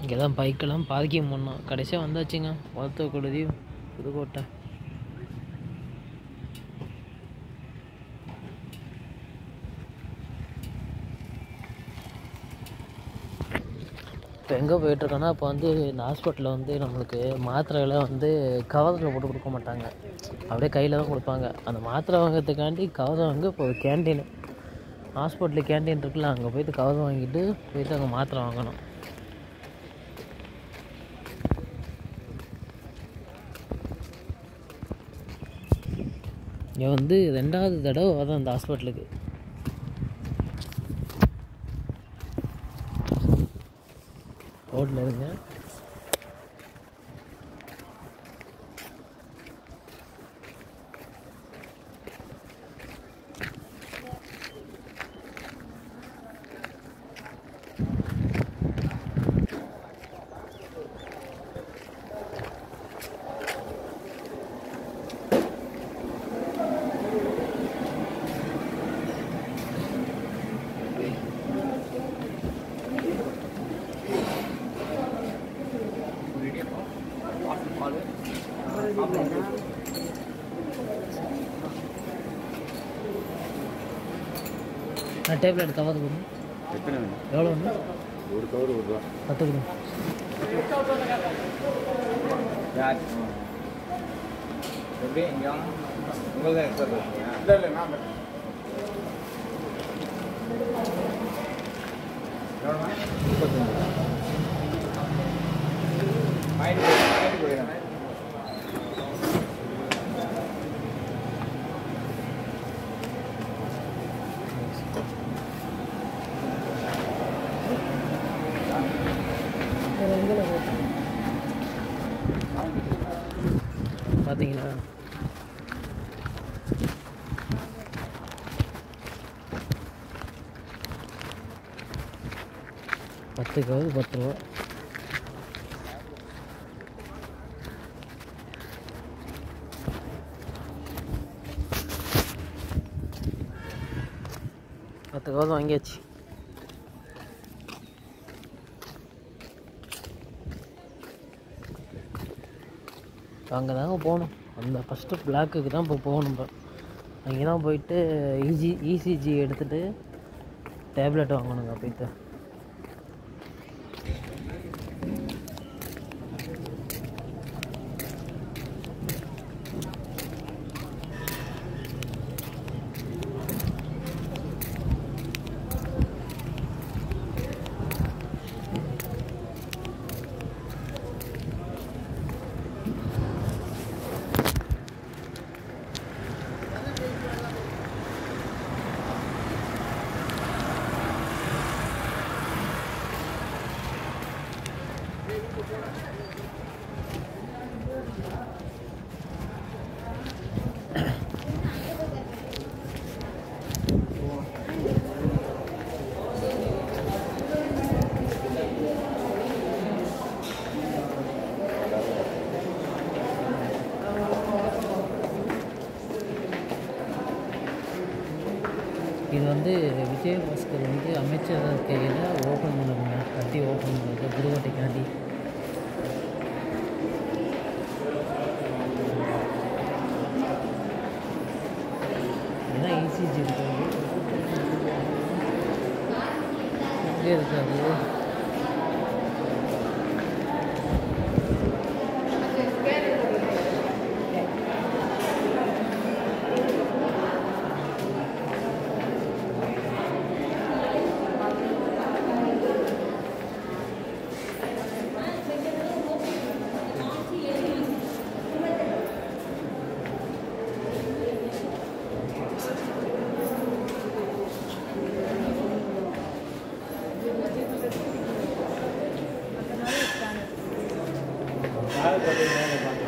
இங்கே தான் பைக்கெல்லாம் பார்க்கிங் பண்ணோம் கடைசியாக வந்தாச்சுங்க வளர்த்த கொடுதி புதுக்கோட்டை இப்போ எங்கே போயிட்டுருக்கோன்னா இப்போ வந்து இந்த ஹாஸ்பிட்டலில் வந்து நம்மளுக்கு மாத்திரைகளை வந்து கவரில் போட்டு கொடுக்க மாட்டாங்க அப்படியே கையில் தான் கொடுப்பாங்க அந்த மாத்திரை வாங்கிறதுக்காண்டி கவர் வாங்க இப்போ ஒரு கேண்டீன் ஹாஸ்பிட்டலில் கேண்டீன் இருக்குல்ல அங்கே போயிட்டு கவர் வாங்கிட்டு போயிட்டு அங்கே மாத்திரை வாங்கணும் இங்கே வந்து ரெண்டாவது தடவை வரேன் அந்த ஹாஸ்பிட்டலுக்கு ரோட்டில் இருங்க நான் டேப்லெட் கவர் கொடுங்க எத்தனை வேணும் எவ்வளோ ஒன்று ஒரு கவர் ஒரு ரூபா பத்து கொடுங்க யார் எப்படி இங்கே உங்கள் தான் எக்ஸ்ட்ரா இல்லை இல்லை நான் முப்பத்தஞ்சு மைண்ட் மைண்ட் போயிடுறேன் பார்த்தீங்களா பத்து கவர் பத்து ரூபா பத்து கவர் வாங்கியாச்சு அங்கே தாங்க போகணும் அந்த ஃபஸ்ட்டு பிளாக்குக்கு தான் இப்போ போகணும் இப்போ அங்கே தான் போயிட்டு இஜி இசிஜி எடுத்துகிட்டு டேப்லெட் வாங்கணுங்க போயிட்டு இது வந்து விஜயபாஸ்கர் வந்து அமைச்சர் கையில் ஓப்பன் பண்ணுங்க கட்டி ஓப்பன் பண்ணுறது புதுக்கோட்டைக்காண்டி இதுதான் இசிஜி இருக்காது இங்கே இருக்காது யார் பார்த்தீங்கன்னா